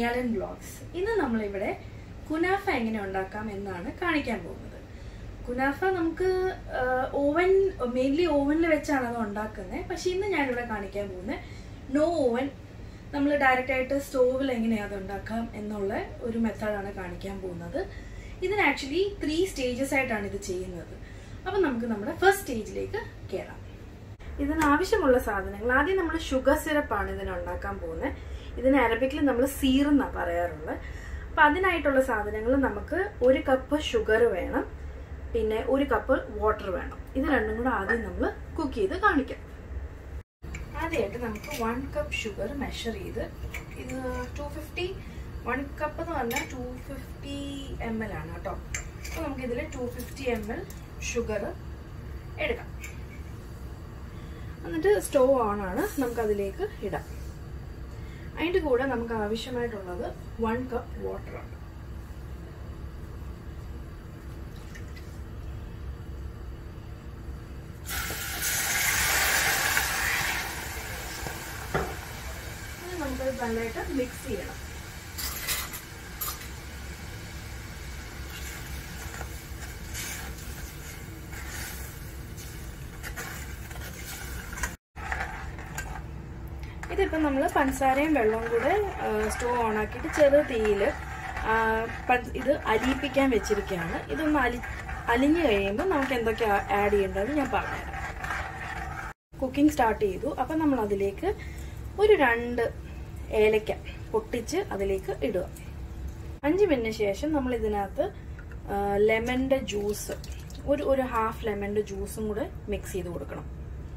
Malayalam blogs ഇന്ന് നമ്മളിവിടെ കുനാഫ എങ്ങനെ ഉണ്ടാക്കാം എന്നാണ് കാണിക്കാൻ പോകുന്നത് കുനാഫ നമുക്ക് ഓവൻ മെയിൻലി ഓവനിൽ വെച്ചാണ് അത് ഉണ്ടാക്കുന്നത് പക്ഷെ ഇന്ന് ഞാനിവിടെ കാണിക്കാൻ പോകുന്നത് നോ ഓവൻ നമ്മൾ ഡയറക്റ്റ് ആയിട്ട് സ്റ്റോവിൽ എങ്ങനെയാണ് അത് ഉണ്ടാക്കാം എന്നുള്ള ഒരു മെത്തേഡാണ് കാണിക്കാൻ പോകുന്നത് ഇതിന് ആക്ച്വലി ത്രീ സ്റ്റേജസ് ആയിട്ടാണ് ഇത് ചെയ്യുന്നത് അപ്പം നമുക്ക് നമ്മുടെ ഫസ്റ്റ് സ്റ്റേജിലേക്ക് കയറാം ഇതിന് ആവശ്യമുള്ള സാധനങ്ങൾ ആദ്യം നമ്മൾ ഷുഗർ സിറപ്പാണ് ഇതിന് ഉണ്ടാക്കാൻ പോകുന്നത് ഇതിന് അറബിക്കിൽ നമ്മൾ സീർ എന്നാണ് പറയാറുള്ളത് അപ്പം അതിനായിട്ടുള്ള സാധനങ്ങൾ നമുക്ക് ഒരു കപ്പ് ഷുഗർ വേണം പിന്നെ ഒരു കപ്പ് വാട്ടർ വേണം ഇത് രണ്ടും കൂടെ ആദ്യം നമ്മൾ കുക്ക് ചെയ്ത് കാണിക്കാം ആദ്യമായിട്ട് നമുക്ക് വൺ കപ്പ് ഷുഗർ മെഷർ ചെയ്ത് ഇത് ടു ഫിഫ്റ്റി വൺ കപ്പ് എന്ന് പറഞ്ഞാൽ ടു ഫിഫ്റ്റി എം എൽ ആണ് കേട്ടോ അപ്പോൾ നമുക്കിതിൽ two fifty M L sugar എടുക്കാം എന്നിട്ട് സ്റ്റവ് ഓൺ ആണ് നമുക്കതിലേക്ക് ഇടാം അതിൻ്റെ കൂടെ നമുക്ക് ആവശ്യമായിട്ടുള്ളത് വൺ കപ്പ് വാട്ടറാണ് നമുക്കത് നല്ലതായിട്ട് മിക്സ് ചെയ്യണം ഇതിപ്പോൾ നമ്മൾ പഞ്ചസാരയും വെള്ളവും കൂടെ സ്റ്റോവ് ഓൺ ആക്കിയിട്ട് ചെറു തീയിൽ ഇത് അലിയിപ്പിക്കാൻ വെച്ചിരിക്കുകയാണ് ഇതൊന്ന് അലി അലിഞ്ഞു കഴിയുമ്പോൾ നമുക്ക് എന്തൊക്കെ ആഡ് ചെയ്യേണ്ടത് ഞാൻ പറഞ്ഞുതരാം കുക്കിംഗ് സ്റ്റാർട്ട് ചെയ്തു അപ്പം നമ്മൾ അതിലേക്ക് ഒരു രണ്ട് ഏലക്ക പൊട്ടിച്ച് അതിലേക്ക് ഇടുക അഞ്ച് മിനിറ്റിന് ശേഷം നമ്മൾ ഇതിനകത്ത് ലെമണിൻ്റെ ജ്യൂസ് ഒരു ഒരു ഹാഫ് ലെമണിൻ്റെ ജ്യൂസും കൂടെ മിക്സ് ചെയ്ത് കൊടുക്കണം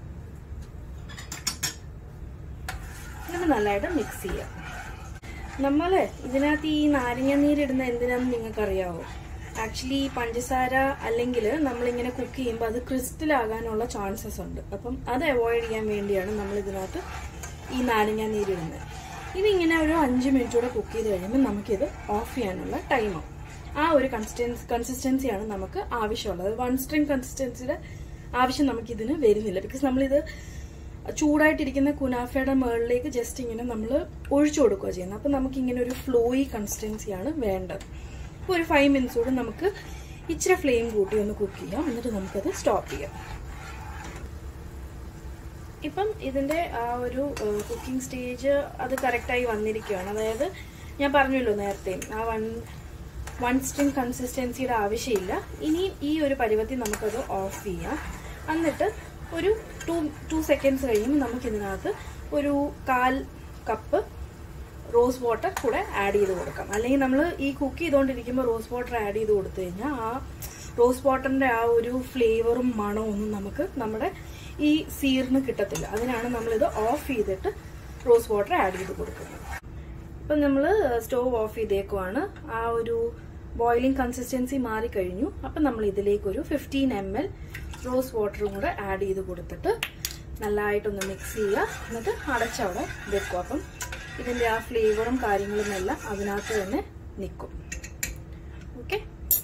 എന്നിട്ട് നല്ലതായിട്ട് മിക്സ് ചെയ്യാം നമ്മൾ ഇതിനകത്ത് ഈ നാരങ്ങ നീരിടുന്ന എന്തിനാണെന്ന് നിങ്ങൾക്കറിയാവോ ആക്ച്വലി പഞ്ചസാര അല്ലെങ്കിൽ നമ്മളിങ്ങനെ കുക്ക് ചെയ്യുമ്പോൾ അത് ക്രിസ്റ്റൽ ആകാനുള്ള ചാൻസസ് ഉണ്ട് അപ്പം അത് അവോയ്ഡ് ചെയ്യാൻ വേണ്ടിയാണ് നമ്മൾ ഇതിനകത്ത് ഈ നാരങ്ങ നീരിടുന്നത് ഇതിങ്ങനെ ഒരു അഞ്ച് മിനിറ്റ് കൂടെ കുക്ക് ചെയ്ത് കഴിയുമ്പോൾ നമുക്കിത് ഓഫ് ചെയ്യാനുള്ള ടൈമാവും ആ ഒരു കൺസിസ്റ്റൻസ് കൺസിസ്റ്റൻസിയാണ് നമുക്ക് ആവശ്യമുള്ളത് വൺ സ്ട്രിങ് കൺസിസ്റ്റൻസിയുടെ ആവശ്യം നമുക്കിതിന് വരുന്നില്ല ബിക്കോസ് നമ്മളിത് ചൂടായിട്ടിരിക്കുന്ന കുനാഫയുടെ മുകളിലേക്ക് ജസ്റ്റ് ഇങ്ങനെ നമ്മൾ ഒഴിച്ചു കൊടുക്കുക ചെയ്യുന്നത് അപ്പം നമുക്ക് ഇങ്ങനെ ഒരു ഫ്ലോയി കൺസിസ്റ്റൻസിയാണ് വേണ്ടത് അപ്പോൾ ഒരു ഫൈവ് മിനിറ്റ്സ് കൂടെ നമുക്ക് ഇച്ചിരി ഫ്ലെയിം കൂട്ടി ഒന്ന് കുക്ക് ചെയ്യാം എന്നിട്ട് നമുക്കത് സ്റ്റോപ്പ് ചെയ്യാം ഇപ്പം ഇതിൻ്റെ ആ ഒരു കുക്കിംഗ് സ്റ്റേജ് അത് കറക്റ്റായി വന്നിരിക്കുകയാണ് അതായത് ഞാൻ പറഞ്ഞല്ലോ നേരത്തെ ആ വൺ വൺ സ്ട്രിങ് കൺസിസ്റ്റൻസിയുടെ ആവശ്യമില്ല ഇനി ഈ ഒരു പരുവത്തിൽ നമുക്കത് ഓഫ് ചെയ്യാം എന്നിട്ട് ഒരു ടു ടു സെക്കൻഡ്സ് കഴിയുമ്പോൾ നമുക്കിതിനകത്ത് ഒരു കാൽ കപ്പ് റോസ് വാട്ടർ കൂടെ ആഡ് ചെയ്ത് കൊടുക്കാം അല്ലെങ്കിൽ നമ്മൾ ഈ കുക്ക് ചെയ്തുകൊണ്ടിരിക്കുമ്പോൾ റോസ് വാട്ടർ ആഡ് ചെയ്ത് കൊടുത്തു കഴിഞ്ഞാൽ ആ റോസ് വാട്ടറിൻ്റെ ആ ഒരു ഫ്ലേവറും മണവും ഒന്നും നമുക്ക് നമ്മുടെ ഈ സീറിന് കിട്ടത്തില്ല അതിനാണ് നമ്മളിത് ഓഫ് ചെയ്തിട്ട് റോസ് വാട്ടർ ആഡ് ചെയ്ത് കൊടുക്കുന്നത് ഇപ്പം നമ്മൾ സ്റ്റോവ് ഓഫ് ചെയ്തേക്കുവാണ് ആ ഒരു ബോയിലിംഗ് കൺസിസ്റ്റൻസി മാറിക്കഴിഞ്ഞു അപ്പം നമ്മൾ ഇതിലേക്ക് ഒരു ഫിഫ്റ്റീൻ എം എൽ റോസ് വാട്ടറും കൂടെ ആഡ് ചെയ്ത് കൊടുത്തിട്ട് നല്ലതായിട്ടൊന്ന് മിക്സ് ചെയ്യുക എന്നിട്ട് അടച്ചവിടെ വെക്കും അപ്പം ഇതിൻ്റെ ആ ഫ്ലേവറും കാര്യങ്ങളും എല്ലാം അതിനകത്ത് തന്നെ നിൽക്കും ഓക്കെ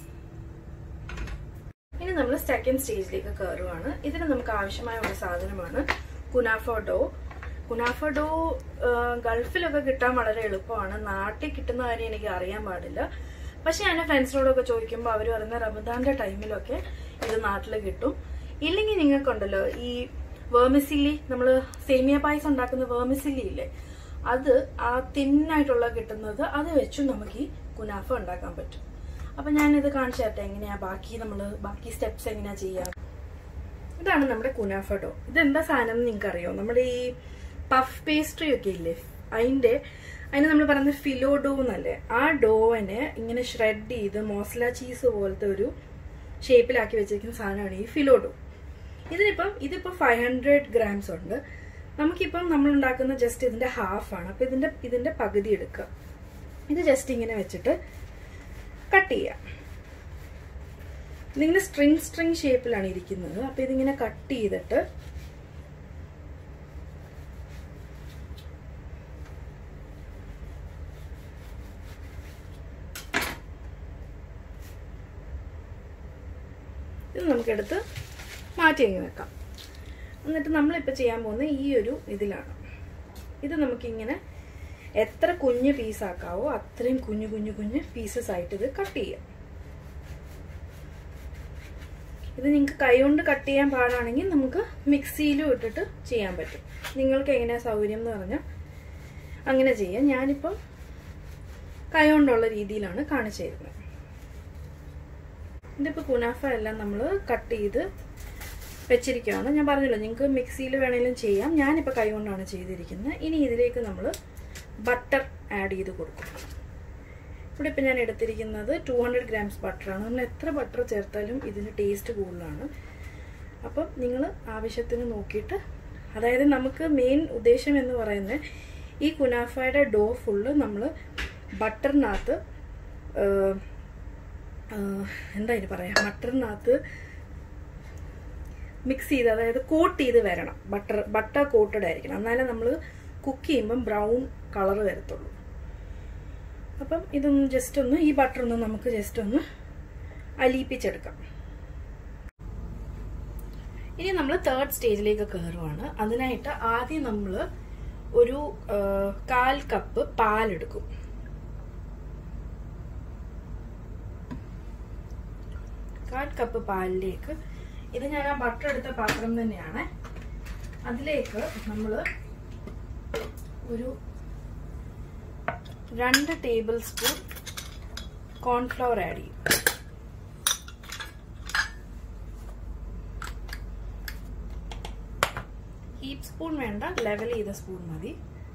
ഇനി നമ്മൾ സെക്കൻഡ് സ്റ്റേജിലേക്ക് കയറുവാണ് ഇതിന് നമുക്ക് ആവശ്യമായ ഒരു സാധനമാണ് കുനാഫ ഡോ കുനാഫ ഡോ ഗൾഫിലൊക്കെ കിട്ടാൻ വളരെ എളുപ്പമാണ് നാട്ടിൽ കിട്ടുന്ന കാര്യം എനിക്ക് അറിയാൻ പാടില്ല പക്ഷെ ഞാൻ ഫ്രണ്ട്സിനോടൊക്കെ ചോദിക്കുമ്പോൾ അവർ പറയുന്ന റമദാന്റെ ടൈമിലൊക്കെ ഇത് നാട്ടിൽ കിട്ടും ഇല്ലെങ്കിൽ നിങ്ങൾക്കുണ്ടല്ലോ ഈ വേമിസില്ലി നമ്മൾ സേമിയ പായസം ഉണ്ടാക്കുന്ന വേമിസില്ലി ഇല്ലേ അത് ആ തിന്നായിട്ടുള്ള കിട്ടുന്നത് അത് വെച്ചും നമുക്ക് ഈ കുനാഫ ഉണ്ടാക്കാൻ പറ്റും അപ്പൊ ഞാനിത് കാണിച്ചു തരട്ടെ എങ്ങനെയാ ബാക്കി നമ്മൾ ബാക്കി സ്റ്റെപ്സ് എങ്ങനെയാ ചെയ്യാം ഇതാണ് നമ്മുടെ കുനാഫ ഡോ ഇതെന്താ സാധനം എന്ന് നിങ്ങൾക്ക് അറിയോ നമ്മുടെ ഈ പഫ് പേസ്ട്രി ഒക്കെ ഇല്ലേ അതിന്റെ അതിന് നമ്മൾ പറയുന്നത് ഫിലോ ഡോ എന്നല്ലേ ആ ഡോവിനെ ഇങ്ങനെ ഷ്രെഡ് ചെയ്ത് മോസ്ല ചീസ് പോലത്തെ ഒരു ഷേപ്പിലാക്കി വെച്ചിരിക്കുന്ന സാധനമാണ് ഈ ഫിലോ ഡോ ഇതിനിപ്പം ഇതിപ്പോൾ ഫൈവ് ഹൺഡ്രഡ് ഗ്രാംസ് ഉണ്ട് നമുക്കിപ്പം നമ്മൾ ഉണ്ടാക്കുന്ന ജസ്റ്റ് ഇതിന്റെ ഹാഫ് ആണ് അപ്പൊ ഇതിന്റെ ഇതിന്റെ പകുതി എടുക്കുക ഇത് ജസ്റ്റ് ഇങ്ങനെ വെച്ചിട്ട് കട്ട് ചെയ്യാം ഇതിങ്ങനെ സ്ട്രിങ് സ്ട്രിങ് ഷേപ്പിലാണ് ഇരിക്കുന്നത് അപ്പൊ ഇതിങ്ങനെ കട്ട് ചെയ്തിട്ട് ഇത് നമുക്കെടുത്ത് മാറ്റി അങ്ങ് വെക്കാം എന്നിട്ട് നമ്മളിപ്പോൾ ചെയ്യാൻ പോകുന്ന ഈ ഒരു ഇതിലാണ് ഇത് നമുക്കിങ്ങനെ എത്ര കുഞ്ഞ് പീസ് ആക്കാവോ അത്രയും കുഞ്ഞു കുഞ്ഞു കുഞ്ഞ് പീസസ് ആയിട്ട് ഇത് കട്ട് ചെയ്യാം ഇത് നിങ്ങൾക്ക് കൈകൊണ്ട് കട്ട് ചെയ്യാൻ പാടാണെങ്കിൽ നമുക്ക് മിക്സിയിലും ഇട്ടിട്ട് ചെയ്യാൻ പറ്റും നിങ്ങൾക്ക് എങ്ങനെയാ സൗകര്യം എന്ന് പറഞ്ഞാൽ അങ്ങനെ ചെയ്യാം ഞാനിപ്പം കൈകൊണ്ടുള്ള രീതിയിലാണ് കാണിച്ചു തരുന്നത് ഇതിപ്പോൾ കുനാഫ എല്ലാം നമ്മൾ കട്ട് ചെയ്ത് വെച്ചിരിക്കുകയാണ് ഞാൻ പറഞ്ഞല്ലോ നിങ്ങൾക്ക് മിക്സിയിൽ വേണമെങ്കിലും ചെയ്യാം ഞാനിപ്പോൾ കൈ കൊണ്ടാണ് ചെയ്തിരിക്കുന്നത് ഇനി ഇതിലേക്ക് നമ്മൾ ബട്ടർ ആഡ് ചെയ്ത് കൊടുക്കും ഇവിടെ ഇപ്പം ഞാൻ എടുത്തിരിക്കുന്നത് ടു ഹൺഡ്രഡ് ഗ്രാംസ് ബട്ടറാണ് നമ്മൾ എത്ര ബട്ടർ ചേർത്താലും ഇതിന് ടേസ്റ്റ് കൂടുതലാണ് അപ്പം നിങ്ങൾ ആവശ്യത്തിന് നോക്കിയിട്ട് അതായത് നമുക്ക് മെയിൻ ഉദ്ദേശം എന്ന് പറയുന്നത് ഈ കുനാഫയുടെ ഡോ ഫുള്ള് നമ്മൾ ബട്ടറിനകത്ത് എന്താ ഇനി പറയാം ബട്ടറിനകത്ത് മിക്സ് ചെയ്ത് അതായത് കോട്ട് ചെയ്ത് വരണം ബട്ടർ ബട്ടർ കോട്ടഡ് ആയിരിക്കണം എന്നാലേ നമ്മൾ കുക്ക് ചെയ്യുമ്പം ബ്രൗൺ കളർ വരത്തുള്ളൂ അപ്പം ഇതൊന്ന് ജസ്റ്റ് ഒന്ന് ഈ ബട്ടർ ഒന്ന് നമുക്ക് ജസ്റ്റ് ഒന്ന് അലിയിപ്പിച്ചെടുക്കാം ഇനി നമ്മൾ തേർഡ് സ്റ്റേജിലേക്ക് കയറുവാണ് അതിനായിട്ട് ആദ്യം നമ്മൾ ഒരു കാൽ കപ്പ് പാലെടുക്കും കാൽ കപ്പ് പാലിലേക്ക് ഇത് ഞാൻ ആ ബട്ടർ എടുത്ത പാത്രം തന്നെയാണ് അതിലേക്ക് നമ്മൾ ഒരു രണ്ട് ടേബിൾ സ്പൂൺ കോൺഫ്ലവർ ആഡ് ചെയ്യും ഹീപ്പ് സ്പൂൺ വേണ്ട ലെവൽ ചെയ്ത സ്പൂൺ മതി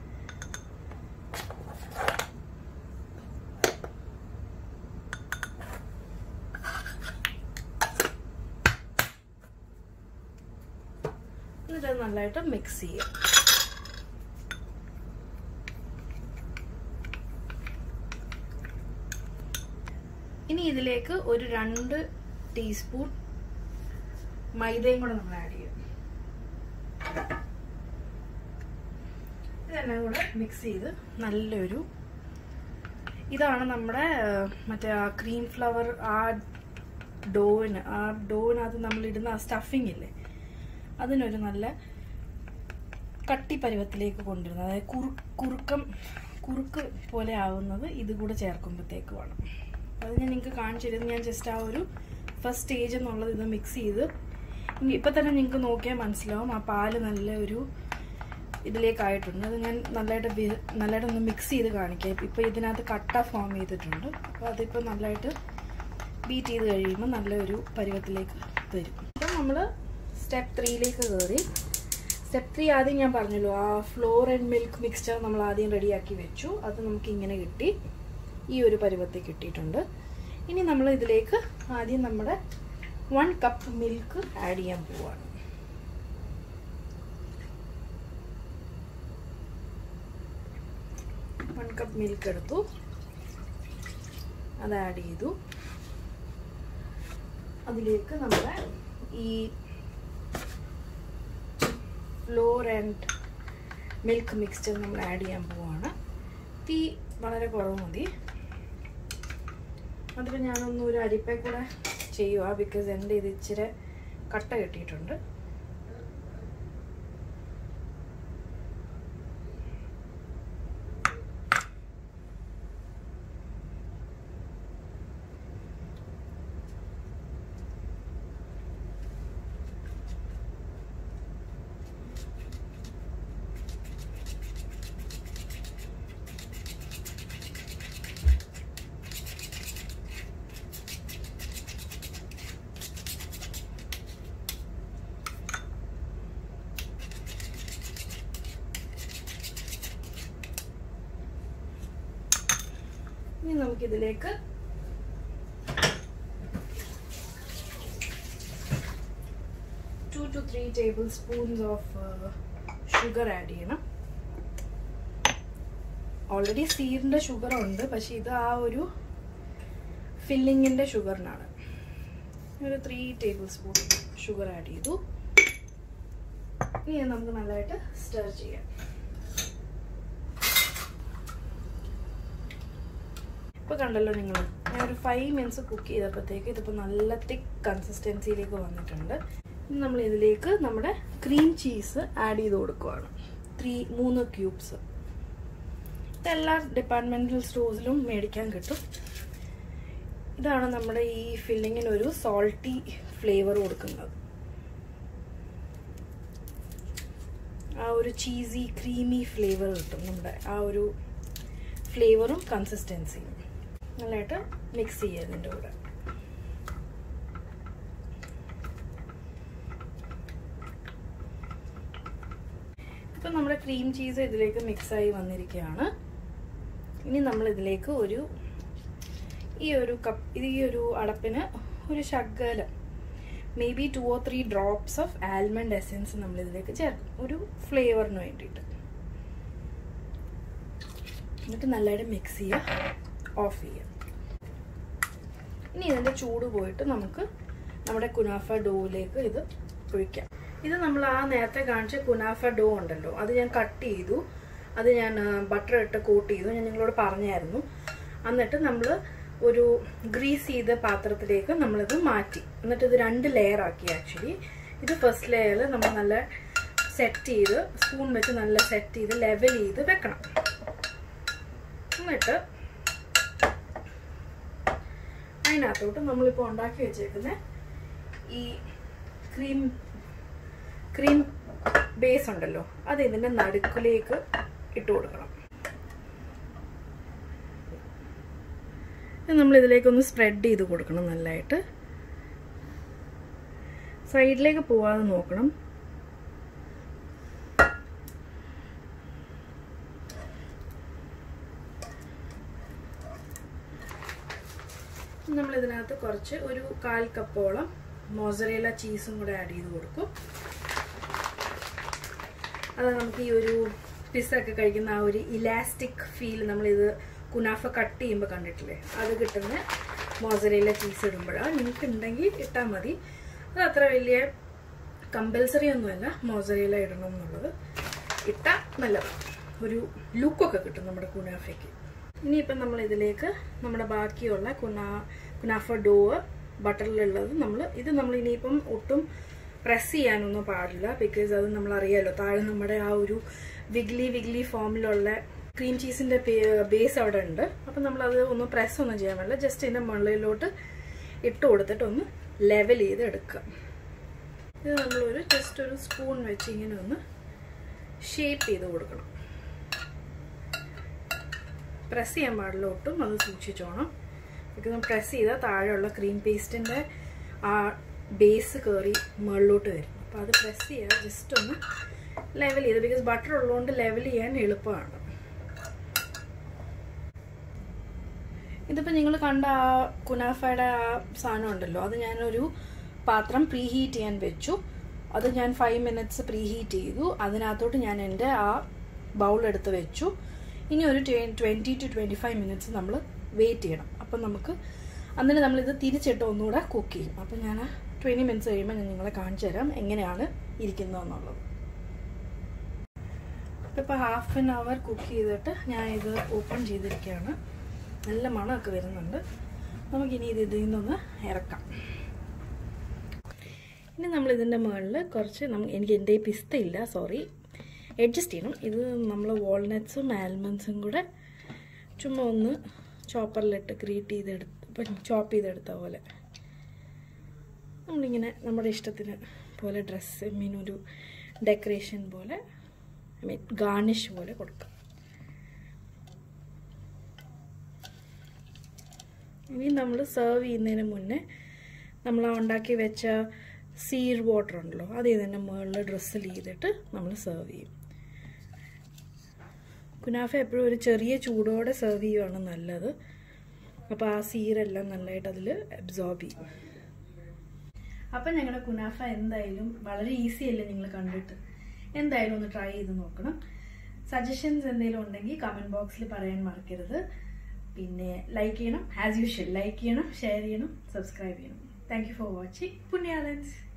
എന്നിട്ട് നല്ലതായിട്ട് മിക്സ് ചെയ്യാം ഇനി ഇതിലേക്ക് ഒരു രണ്ട് ടീസ്പൂൺ മൈദയും കൂടെ നമ്മൾ ആഡ് ചെയ്യും ഇതെല്ലാം കൂടെ മിക്സ് ചെയ്ത് നല്ലൊരു ഇതാണ് നമ്മുടെ മറ്റേ ആ ക്രീം ഫ്ലവർ ആ ഡോവിന് ആ ഡോവിനകത്ത് നമ്മൾ ഇടുന്ന ആ സ്റ്റഫിങ് ഇല്ലേ അതിനൊരു നല്ല കട്ടി പരുവത്തിലേക്ക് കൊണ്ടുവരുന്നത് അതായത് കുറു കുറുക്കം കുറുക്ക് പോലെ ആവുന്നത് ഇത് കൂടെ ചേർക്കുമ്പോഴത്തേക്ക് വേണം അത് ഞാൻ നിങ്ങൾക്ക് കാണിച്ചു തരുന്നത് ഞാൻ ജസ്റ്റ് ആ ഒരു ഫസ്റ്റ് സ്റ്റേജ് എന്നുള്ളത് ഇത് മിക്സ് ചെയ്ത് ഇപ്പം തന്നെ നിങ്ങൾക്ക് നോക്കിയാൽ മനസ്സിലാവും ആ പാല് നല്ല ഒരു ഇതിലേക്കായിട്ടുണ്ട് അത് ഞാൻ നല്ലതായിട്ട് നല്ലതായിട്ട് ഒന്ന് മിക്സ് ചെയ്ത് കാണിക്കാം ഇപ്പോൾ ഇതിനകത്ത് കട്ട ഫോം ചെയ്തിട്ടുണ്ട് അപ്പോൾ അതിപ്പോൾ നല്ലതായിട്ട് ബീറ്റ് ചെയ്ത് കഴിയുമ്പോൾ നല്ലൊരു പരുവത്തിലേക്ക് വരും അപ്പം നമ്മൾ സ്റ്റെപ്പ് ത്രീയിലേക്ക് കയറി സ്റ്റെപ്പ് ത്രീ ആദ്യം ഞാൻ പറഞ്ഞല്ലോ ആ ഫ്ലോർ ആൻഡ് മിൽക്ക് മിക്സ്ചർ നമ്മൾ ആദ്യം റെഡിയാക്കി വെച്ചു അത് നമുക്ക് ഇങ്ങനെ കിട്ടി ഈ ഒരു പരുവത്തിൽ കിട്ടിയിട്ടുണ്ട് ഇനി നമ്മൾ ഇതിലേക്ക് ആദ്യം നമ്മുടെ വൺ കപ്പ് മിൽക്ക് ആഡ് ചെയ്യാൻ പോവാണ് വൺ കപ്പ് മിൽക്ക് എടുത്തു അത് ആഡ് ചെയ്തു അതിലേക്ക് നമ്മുടെ ഈ ഫ്ലോർ ആൻഡ് മിൽക്ക് മിക്സ്ചർ നമ്മൾ ആഡ് ചെയ്യാൻ പോവാണ് തീ വളരെ കുറവ് മതി അതിപ്പോൾ ഞാനൊന്നും ഒരു അരിപ്പേ കൂടെ ചെയ്യുക ബിക്കോസ് എൻ്റെ ഇത് ഇച്ചിരി കട്ട കിട്ടിയിട്ടുണ്ട് ഇനി നമുക്കിതിലേക്ക് two two three tablespoons of sugar add ചെയ്യണം ഓൾറെഡി സീഡിൻ്റെ ഷുഗർ ഉണ്ട് പക്ഷെ ഇത് ആ ഒരു ഫില്ലിങ്ങിൻ്റെ ഷുഗറിനാണ് ഒരു three tablespoon sugar add ചെയ്തു ഇനി നമുക്ക് നല്ലതായിട്ട് സ്റ്റർ ചെയ്യാം ഇപ്പോൾ കണ്ടല്ലോ നിങ്ങൾ ഞാൻ ഒരു ഫൈവ് മിനിറ്റ്സ് കുക്ക് ചെയ്തപ്പോഴത്തേക്ക് ഇതിപ്പോൾ നല്ല തിക്ക് കൺസിസ്റ്റൻസിയിലേക്ക് വന്നിട്ടുണ്ട് ഇനി നമ്മൾ ഇതിലേക്ക് നമ്മുടെ ക്രീം ചീസ് ആഡ് ചെയ്ത് കൊടുക്കുവാണ് ത്രീ മൂന്ന് ക്യൂബ്സ് ഇതെല്ലാ ഡിപ്പാർട്ട്മെന്റൽ സ്റ്റോഴ്സിലും മേടിക്കാൻ കിട്ടും ഇതാണ് നമ്മുടെ ഈ ഫില്ലിങ്ങിന് ഒരു സോൾട്ടി ഫ്ലേവർ കൊടുക്കുന്നത് ആ ഒരു ചീസി ക്രീമി ഫ്ലേവർ കിട്ടും നമ്മുടെ ആ ഒരു ഫ്ലേവറും കൺസിസ്റ്റൻസിയും നല്ലതായിട്ട് മിക്സ് ചെയ്യുക ഇതിൻ്റെ കൂടെ ഇപ്പം നമ്മുടെ ക്രീം ചീസ് ഇതിലേക്ക് മിക്സായി വന്നിരിക്കുകയാണ് ഇനി നമ്മൾ ഇതിലേക്ക് ഒരു ഈ ഒരു കപ്പ് ഈ ഒരു അടപ്പിന് ഒരു ശകലം maybe two or three drops of almond essence നമ്മൾ ഇതിലേക്ക് ചേർക്കും ഒരു ഫ്ലേവറിന് വേണ്ടിയിട്ട് എന്നിട്ട് നല്ലതായിട്ട് മിക്സ് ചെയ്യുക ഓഫ് ചെയ്യുക ഇനി ഇതിൻ്റെ ചൂട് പോയിട്ട് നമുക്ക് നമ്മുടെ കുനാഫ ഡോയിലേക്ക് ഇത് ഒഴിക്കാം ഇത് നമ്മൾ ആ നേരത്തെ കാണിച്ച കുനാഫ ഡോ ഉണ്ടല്ലോ അത് ഞാൻ കട്ട് ചെയ്തു അത് ഞാൻ ബട്ടർ ഇട്ട് കോട്ട് ചെയ്തു ഞാൻ നിങ്ങളോട് പറഞ്ഞായിരുന്നു എന്നിട്ട് നമ്മൾ ഒരു ഗ്രീസ് ചെയ്ത പാത്രത്തിലേക്ക് നമ്മളിത് മാറ്റി എന്നിട്ട് ഇത് രണ്ട് ലെയർ ആക്കി ആക്ച്വലി ഇത് ഫസ്റ്റ് ലെയറിൽ നമ്മൾ നല്ല സെറ്റ് ചെയ്ത് സ്പൂൺ വെച്ച് നല്ല സെറ്റ് ചെയ്ത് ലെവൽ ചെയ്ത് വെക്കണം എന്നിട്ട് അതിനകത്തോട്ട് നമ്മളിപ്പോൾ ഉണ്ടാക്കി വെച്ചേക്കുന്ന ഈ ക്രീം ക്രീം ബേസ് ഉണ്ടല്ലോ അത് ഇതിൻ്റെ നടുക്കിലേക്ക് ഇട്ട് കൊടുക്കണം നമ്മൾ ഇതിലേക്കൊന്ന് സ്പ്രെഡ് ചെയ്ത് കൊടുക്കണം നല്ലതായിട്ട് സൈഡിലേക്ക് പോവാതെ നോക്കണം നമ്മൾ ഇതിനകത്ത് കുറച്ച് ഒരു കാൽ കപ്പോളം മോസറേല ചീസും കൂടെ ആഡ് ചെയ്ത് കൊടുക്കും അത് നമുക്ക് ഈ ഒരു പിസ്സ ഒക്കെ കഴിക്കുന്ന ആ ഒരു ഇലാസ്റ്റിക് ഫീൽ നമ്മളിത് കുനാഫ കട്ട് ചെയ്യുമ്പോൾ കണ്ടിട്ടില്ലേ അത് കിട്ടുന്ന മോസറേല ചീസ് ഇടുമ്പോഴാണ് നിങ്ങൾക്ക് ഉണ്ടെങ്കിൽ ഇട്ടാൽ മതി അത് അത്ര വലിയ കമ്പൽസറി ഒന്നുമല്ല മോസറേല ഇടണം എന്നുള്ളത് ഇട്ടാൽ നല്ലതാണ് ഒരു ലുക്കൊക്കെ കിട്ടും നമ്മുടെ കുനാഫയ്ക്ക് ഇനിയിപ്പം നമ്മൾ ഇതിലേക്ക് നമ്മുടെ ബാക്കിയുള്ള കുനാ കുനാഫ ഡോ ബട്ടറിലുള്ളത് നമ്മൾ ഇത് നമ്മൾ ഇനിയിപ്പം ഒട്ടും പ്രസ് ചെയ്യാനൊന്നും പാടില്ല ബിക്കോസ് അത് നമ്മൾ അറിയാലോ താഴെ നമ്മുടെ ആ ഒരു വിഗ്ലി വിഗ്ലി ഫോമിലുള്ള ക്രീം ചീസിന്റെ ബേസ് അവിടെ ഉണ്ട് അപ്പം നമ്മൾ അത് ഒന്ന് പ്രസ് ഒന്നും ചെയ്യാൻ പാടില്ല ജസ്റ്റ് ഇതിന്റെ മുകളിലോട്ട് ഇട്ട് കൊടുത്തിട്ട് ഒന്ന് ലെവൽ ചെയ്ത് എടുക്കുക ഇത് നമ്മളൊരു ജസ്റ്റ് ഒരു സ്പൂൺ വെച്ച് ഇങ്ങനെ ഒന്ന് ഷേപ്പ് ചെയ്ത് കൊടുക്കണം പ്രസ് ചെയ്യാൻ പാടില്ല ഒട്ടും അത് സൂക്ഷിച്ചോണം ബിക്കോസ് പ്രസ് ചെയ്താൽ താഴെയുള്ള ക്രീം പേസ്റ്റിൻ്റെ ആ ബേസ് കയറി മുകളിലോട്ട് വരും അപ്പോൾ അത് പ്രസ് ചെയ്യാതെ ജസ്റ്റ് ഒന്ന് ലെവൽ ചെയ്ത് ബിക്കോസ് ബട്ടർ ഉള്ളതുകൊണ്ട് ലെവൽ ചെയ്യാൻ എളുപ്പമാണ് ഇതിപ്പോൾ നിങ്ങൾ കണ്ട ആ കുനാഫയുടെ ആ സാധനം ഉണ്ടല്ലോ അത് ഞാനൊരു പാത്രം പ്രീ ഹീറ്റ് ചെയ്യാൻ വെച്ചു അത് ഞാൻ ഫൈവ് മിനിറ്റ്സ് പ്രീ ഹീറ്റ് ചെയ്തു അതിനകത്തോട്ട് ഞാൻ എൻ്റെ ആ ബൗൾ എടുത്ത് വെച്ചു ഇനി ഒരു twenty two twenty five minutes നമ്മൾ വെയിറ്റ് ചെയ്യണം അപ്പം നമുക്ക് എന്നിട്ട് നമ്മളിത് തിരിച്ചിട്ട് ഒന്നുകൂടെ കുക്ക് ചെയ്യും അപ്പം ഞാൻ ട്വൻറ്റി മിനിറ്റ്സ് കഴിയുമ്പോൾ ഞാൻ നിങ്ങളെ കാണിച്ചു തരാം എങ്ങനെയാണ് ഇരിക്കുന്നതെന്നുള്ളത് ഇപ്പോൾ ഹാഫ് ആൻ അവർ കുക്ക് ചെയ്തിട്ട് ഞാൻ ഇത് ഓപ്പൺ ചെയ്തിരിക്കുകയാണ് നല്ല മണമൊക്കെ വരുന്നുണ്ട് നമുക്കിനി ഇത് ഇതിൽ നിന്നൊന്ന് ഇറക്കാം ഇനി നമ്മൾ ഇതിൻ്റെ മുകളിൽ കുറച്ച് നമുക്ക് എനിക്ക് എൻ്റെ പിസ്ത ഇല്ല സോറി അഡ്ജസ്റ്റ് ചെയ്യണം ഇത് നമ്മൾ വാൾനട്ട്സും ആൽമണ്ട്സും കൂടെ ചുമ്മാ ഒന്ന് ചോപ്പറിലിട്ട് ഗ്രേറ്റ് ചെയ്തെടുത്ത് ഇപ്പം ചോപ്പ് ചെയ്തെടുത്ത പോലെ നമ്മളിങ്ങനെ നമ്മുടെ ഇഷ്ടത്തിന് പോലെ ഡ്രസ്സ് മീൻ ഒരു ഡെക്കറേഷൻ പോലെ ഐ മീൻ ഗാർണിഷ് പോലെ കൊടുക്കാം ഇനി നമ്മൾ സെർവ് ചെയ്യുന്നതിന് മുന്നേ നമ്മൾ ഉണ്ടാക്കി വെച്ച സീർ വാട്ടർ ഉണ്ടല്ലോ അത് ഇതിൻ്റെ മുകളിൽ ഡ്രസ്സിൽ ചെയ്തിട്ട് നമ്മൾ സെർവ് ചെയ്യും കുനാഫ എപ്പോഴും ഒരു ചെറിയ ചൂടോടെ സെർവ് ചെയ്യുകയാണ് നല്ലത് അപ്പോൾ ആ സീരെല്ലാം നല്ലതായിട്ട് അതിൽ അബ്സോർബ് ചെയ്യും അപ്പം ഞങ്ങളുടെ കുനാഫ എന്തായാലും വളരെ ഈസി അല്ലേ നിങ്ങൾ കണ്ടിട്ട് എന്തായാലും ഒന്ന് ട്രൈ ചെയ്ത് നോക്കണം സജഷൻസ് എന്തെങ്കിലും ഉണ്ടെങ്കിൽ കമൻറ്റ് ബോക്സിൽ പറയാൻ മറക്കരുത് പിന്നെ ലൈക്ക് ചെയ്യണം ആസ് യൂഷ്വൽ ലൈക്ക് ചെയ്യണം ഷെയർ ചെയ്യണം സബ്സ്ക്രൈബ് ചെയ്യണം താങ്ക് യു ഫോർ വാച്ചിങ് പുണ്യാലൻസ്